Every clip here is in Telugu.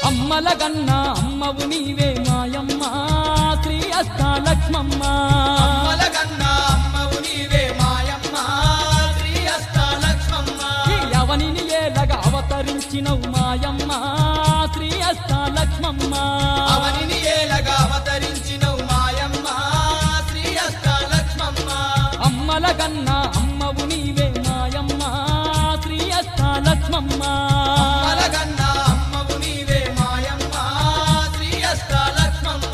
అమ్మల గన్న అమ్మవు నీవే మాయమ్మ శ్రీ అష్టాలక్ష్మమ్మ అమ్మలగన్న అమ్మవు నీవే మాయమ్మ శ్రీ అష్టాలక్ష్మమ్మ ఈ అవనిని ఏలగా అవతరించినవు మాయమ్మ శ్రీ అష్టాలక్ష్మమ్మ అవనిని ఏలగా అవతరించినవు మాయమ్మ శ్రీ అష్టాలక్ష్మమ్మ అమ్మల గన్న అమ్మవు నీవే మాయమ్మ శ్రీ అష్టాలక్ష్మమ్మ అమ్మలగన్న అమ్మవు నీవే మాయమ్మ శ్రీ అష్టాలక్ష్మమ్మ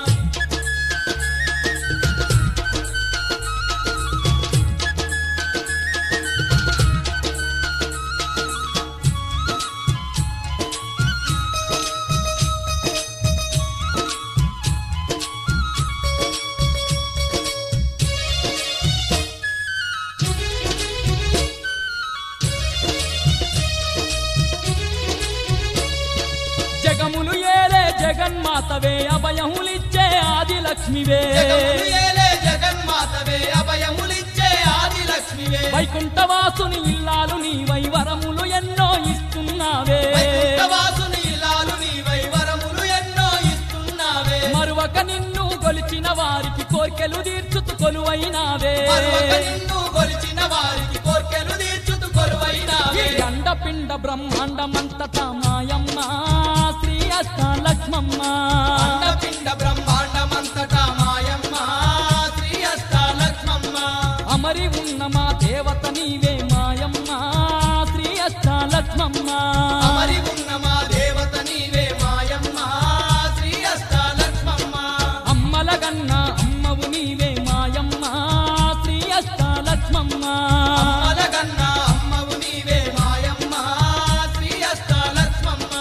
జగములు ఏలే జగన్మాతవే అభయములిచ్చే ఆది లక్ష్మివే జగములు ఏలే జగన్మాతవే అభయములిచ్చే ఆది లక్ష్మివే వైకుంఠవాసుని ఇల్లాలు నీవై వరములు ఎన్నో ఇస్తున్నావే వైకుంఠవాసుని ఇలాలు నీవై వరములు ఎన్నో ఇస్తున్నావే మరువక నిన్ను కొలిచిన వారికి కోర్కెలు తీర్చుతు కొలువైనావే మరొక నిన్ను కొలిచిన వారికి కోర్కెలు తీర్చుతు ఈ కొలువైనావే అండపిండ బ్రహ్మాండమంతటా మాయమ్మ శ్రీ అష్టాలక్ష్మమ్మ అండపిండ బ్రహ్మాండమంతటా మాయమ్మ శ్రీ అష్టాలక్ష్మమ్మ అమరి ఉన్న మా దేవత నీవే మాయమ్మ శ్రీ అష్టాలక్ష్మమ్మ అమరి ఉన్న మా దేవత నీవే మాయమ్మ శ్రీ అష్టాలక్ష్మమ్మ అమ్మల గన్న అమ్మవు నీవే మాయమ్మ శ్రీ అష్టాలక్ష్మమ్మ అమ్మలగన్న అమ్మవు నీవే మాయమ్మ శ్రీ అష్టాలక్ష్మమ్మ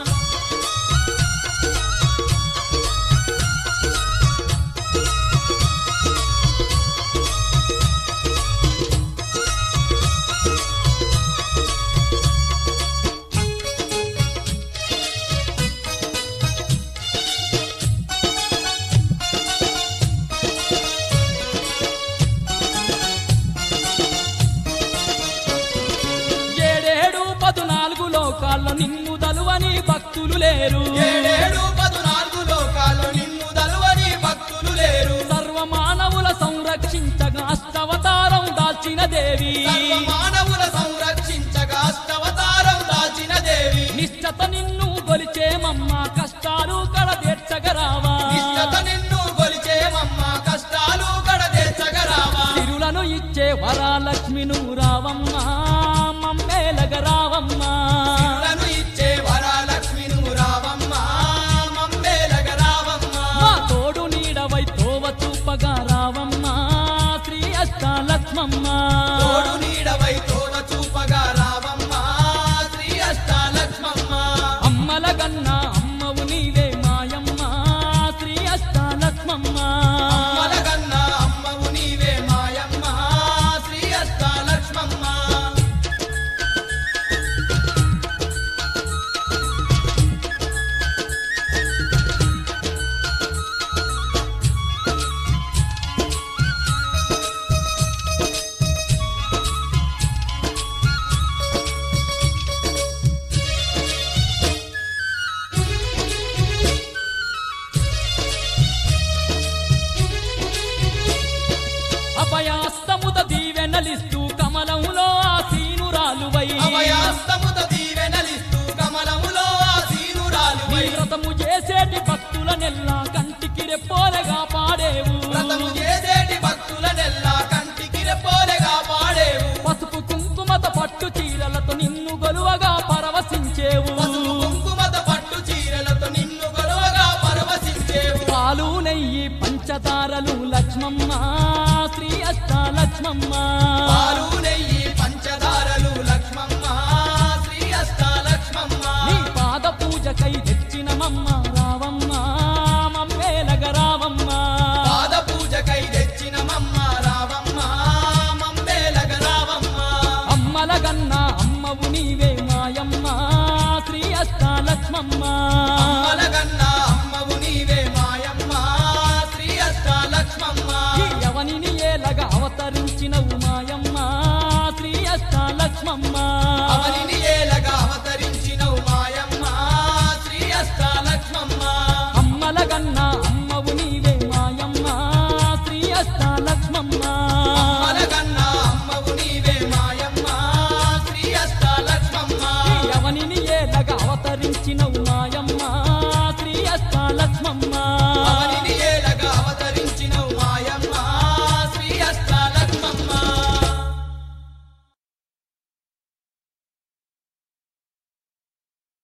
ఏడేడు పదునాలుగు లోకాల్లో నిన్ను దలువని భక్తులు లేరు ఏడేడు పదునాలుగు లోకాలు నిన్ను దలువని భక్తులు లేరు సర్వ మానవుల సంరక్షించగా అష్టవతారం దాల్చిన దేవి సర్వ మానవుల సంరక్షించగా అష్టవతారం దాచిన దేవి నిష్టత నిన్ను గొలిచేమమ్మ కష్టాలు కడ తీర్చగరావా నిష్టత నిన్ను కొలిచేమమ్మ కష్టాలు కడదేర్చగరావా తిరులను ఇచ్చే వరాలక్ష్మి నువ్వు రావమ్మ మమ్మేలగ రావమ్మ సిరులను ఇచ్చే వరాలక్ష్మి నువ్వు రావమ్మ మమ్మేలగ రావమ్మ మా తోడు నీడవై తోవ చూపగా రావమ్మ శ్రీ అష్టాలక్ష్మమ్మ తోడు నీడవై తోడ చూపగా రావమ్మ శ్రీ అష్టాలక్ష్మమ్మ అమ్మల గన్న అమ్మవు నీవే మాయమ్మ శ్రీ అష్టాలక్ష్మమ్మ అమ్మలగన్న అమ్మవు నీవే మాయమ్మ శ్రీ అష్టాలక్ష్మమ్మ అభయాస్తముద దీవెనలిస్తూ కమలములో ఆసీనురాలువై అభయాస్తముత దీవెనలిస్తూ కమలములో నీ ఆసీనురాలువై వ్రతము చేసేటి భక్తుల నెల్లా కంటికి రెప్పోలగా పాడేవు వ్రతము చేసేటి భక్తులనెల్లా కంటికి రెప్పోలెగా పాడేవు పసుపు కుంకుమత పట్టు చీరలతో నిన్ను గొలువగా పరవశించేవు పసుపు కుంకుమత పట్టు చీరలతో నిన్ను గొడవగా పరవశించేవు పాలు నెయ్యి పంచదారలు లక్ష్మమ్మ శ్రీ అష్టాలక్ష్మమ్మ పాలు